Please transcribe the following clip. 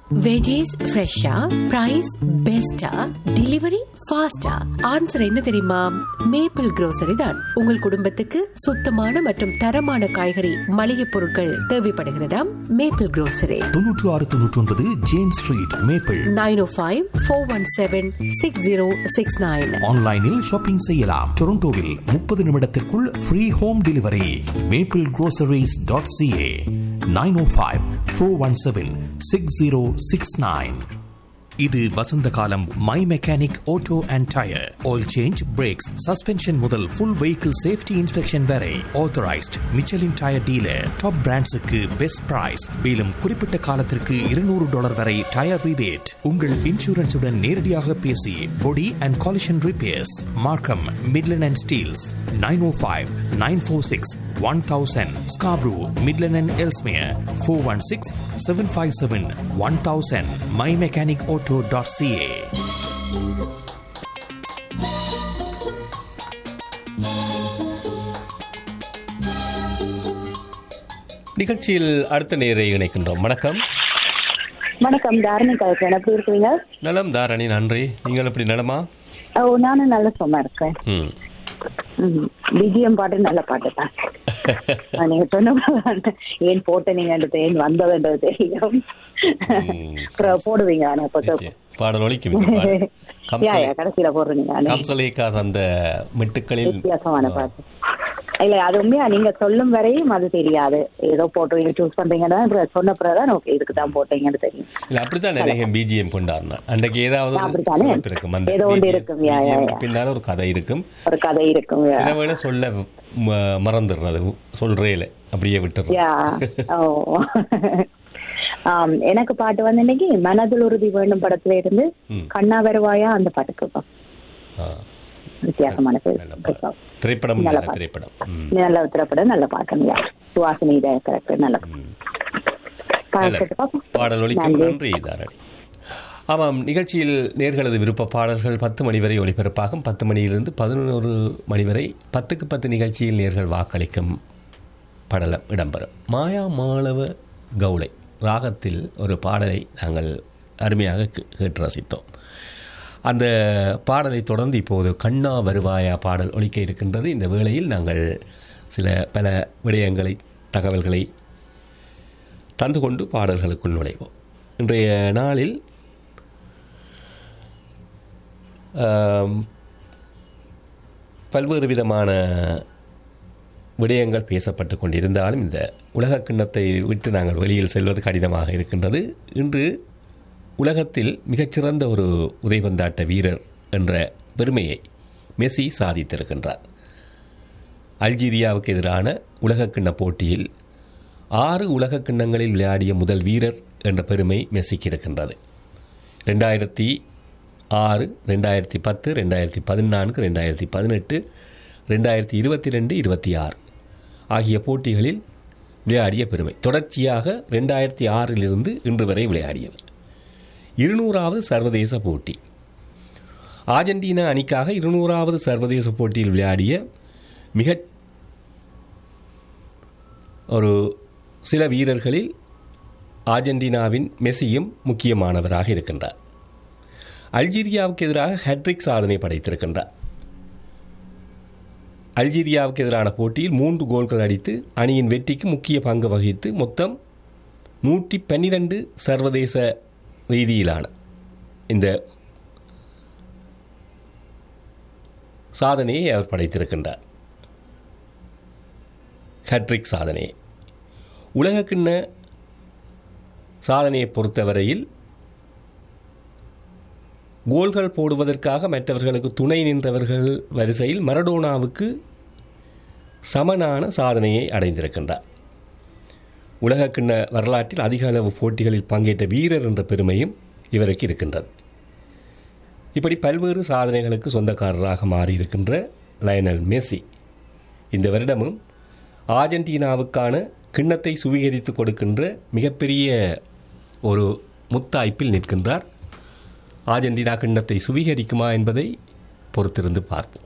Veggies ஃப்ரெஷ்ஷா price பெஸ்டா delivery ஃபாஸ்டா ஆன்சர் என்ன தெரியுமா மேப்பிள் grocery தான் உங்கள் குடும்பத்துக்கு சுத்தமான மற்றும் தரமான காய்கறி மளிகை பொருட்கள் தேவைப்படுகிறதா மேப்பிள் grocery தொன்னூற்று ஆறு தொன்னூற்றி ஒன்பது James street Maple nine O five four one seven six zero six nine ஆன்லைனில் ஷாப்பிங் செய்யலாம் டொரண்டோவில் முப்பது நிமிடத்திற்குள் free home delivery Maple groceries.ca dot CA nine O five four one seven six zero six nine இது வசந்த காலம் my mechanic auto and tyre oil change brakes suspension முதல் full vehicle safety inspection வரை authorised Michelin tyre dealer top பிராண்ட்ஸுக்கு best price மேலும் குறிப்பிட்ட காலத்திற்கு இருநூறு டாலர் வரை டயர் ரிபேட் உங்கள் இன்சூரன்ஸுடன் நேரடியாக பேசி body and collision repairs Markham Midland and Steeles nine O five nine four six one thousand Scarborough Midland and Ellesmere four one six seven five seven one thousand my mechanic auto dot CA நிகழ்ச்சியில் அடுத்த நேரை இணைக்கின்றோம் வணக்கம் வணக்கம் தாரணி கலக்கன் எப்படி இருக்கீங்க நலம் தாரணி நன்றி நீங்கள் எப்படி நலமா ஓ நானும் நல்ல சும்மா இருக்கேன் ம் ம், விஜயம் பாட்டு நல்ல பாட்டு தான் ஆ, நீங்க சொன்ன ஏன் போட்ட நீங்க ஏன் வந்ததுன்றது தெரியும் அப்புறம் போடுவீங்க ஆனா இப்போ நிச்சயம். பாடல் ஒலிக்கும் இந்த பாடல். யா கம்சலே யா கடைசியில போடுறீங்க ஆனா. கம்சலேக்கா அந்த மெட்டுக்களில் வித்தியாசமான பாட்டு இல்ல அது உண்மையா நீங்க சொல்லும் வரையும் அது தெரியாது ஏதோ போட்டுவீங்க சூஸ் பண்றீங்கன்னா சொன்ன பிறகுதான் ஓகே இதுக்கு தான் போட்டீங்கன்னு தெரியும் இல்ல அப்படித்தான் நிறைய பிஜிஎம் கொண்டாடினேன் அன்றைக்கு ஏதாவது ஒரு அப்படித்தானே? சிறப்பு இருக்கும் அந்த ஏதோ ஒன்று BGM இருக்கும். யா, யா, BGM யா. பின்னால ஒரு கதை இருக்கும் ஒரு கதை இருக்கும் யா. சில வேளை சொல்ல ம- மறந்துடுறது சொல்றேல அப்படியே விட்டுறது யா ஓ ஆம், எனக்கு பாட்டு வந்து இன்னைக்கு மனதில் உறுதி வேண்டும் படத்துல இருந்து ம். கண்ணா வருவாயா அந்த பாட்டு கேட்போம் ஆ, வித்தியாசமான பேர் நல்ல பாடல். கேட்போம். திரைப்படம் நல்ல நல்ல பாட்டு. திரைப்படம் ம், நல்ல திரைப்படம் நல்ல பாட்டு யா சுவாசினி கரெக்ட் நல்ல ம். பாட்டு நல்ல பார்ப்போம். பாடல் ஒலிக்கும் நன்றி. நன்றி தாரணி ஆமாம் நிகழ்ச்சியில் நேர்களது விருப்ப பாடல்கள் பத்து மணி வரை ஒளிபரப்பாகும் பத்து மணியிலிருந்து பதினோரு மணி வரை பத்துக்கு பத்து நிகழ்ச்சியில் நேர்கள் வாக்களிக்கும் படலம் இடம்பெறும் மாயா மாளவ கவுளை ராகத்தில் ஒரு பாடலை நாங்கள் அருமையாக கே- கேட்டு ரசித்தோம் அந்த பாடலை தொடர்ந்து இப்போது கண்ணா வருவாயா பாடல் ஒலிக்க இருக்கின்றது இந்த வேளையில் நாங்கள் சில பல விடயங்களை தகவல்களை தந்து கொண்டு பாடல்களுக்குள் நுழைவோம் இன்றைய நாளில் ஆம், பல்வேறு விதமான விடயங்கள் பேசப்பட்டு கொண்டிருந்தாலும் இந்த உலக கிண்ணத்தை விட்டு நாங்கள் வெளியில் செல்வது கடினமாக இருக்கின்றது இன்று உலகத்தில் மிகச்சிறந்த ஒரு உதைபந்தாட்ட வீரர் என்ற பெருமையை மெஸ்ஸி சாதித்திருக்கின்றார் அல்ஜீரியாவுக்கு எதிரான உலகக்கிண்ண போட்டியில் ஆறு உலக கிண்ணங்களில் விளையாடிய முதல் வீரர் என்ற பெருமை மெஸ்ஸிக்கு இருக்கின்றது ரெண்டாயிரத்தி ஆறு ரெண்டாயிரத்தி பத்து ரெண்டாயிரத்தி பதினான்கு ரெண்டாயிரத்தி பதினெட்டு ரெண்டாயிரத்தி இருபத்தி ரெண்டு இருபத்தி ஆறு ஆகிய போட்டிகளில் விளையாடிய பெருமை தொடர்ச்சியாக ரெண்டாயிரத்தி ஆறிலிருந்து இன்று வரை விளையாடியவர் இருநூறாவது சர்வதேச போட்டி ஆர்ஜென்டினா அணிக்காக இருநூறாவது சர்வதேச போட்டியில் விளையாடிய மிகச் ஒரு சில வீரர்களில் ஆர்ஜென்டினாவின் மெஸ்ஸியும் முக்கியமானவராக இருக்கின்றார் அல்ஜீரியாவுக்கு எதிராக ஹேட்ரிக் சாதனை படைத்திருக்கின்றார் அல்ஜீரியாவுக்கு எதிரான போட்டியில் மூன்று கோல்கள் அடித்து அணியின் வெற்றிக்கு முக்கிய பங்கு வகித்து மொத்தம் நூற்றி பன்னிரண்டு சர்வதேச ரீதியிலான இந்த சாதனையை அவர் படைத்திருக்கின்றார் ஹட்ரிக் சாதனையை உலகக்கிண்ண சாதனையை பொறுத்தவரையில் கோல்கள் போடுவதற்காக மற்றவர்களுக்கு துணை நின்றவர்கள் வரிசையில் மரடோனாவுக்கு சமனான சாதனையை அடைந்திருக்கின்றார் உலகக்கிண்ண வரலாற்றில் அதிக அளவு போட்டிகளில் பங்கேற்ற வீரர் என்ற பெருமையும் இவருக்கு இருக்கின்றது இப்படி பல்வேறு சாதனைகளுக்கு சொந்தக்காரராக மாறியிருக்கின்ற லயனல் மெஸ்ஸி இந்த வருடமும் ஆர்ஜென்டினாவுக்கான கிண்ணத்தை சுவீகரித்து கொடுக்கின்ற மிகப்பெரிய ஒரு முத்தாய்ப்பில் நிற்கின்றார் ஆர்ஜென்டினா கிண்ணத்தை சுவீகரிக்குமா என்பதை பொறுத்திருந்து பார்ப்போம்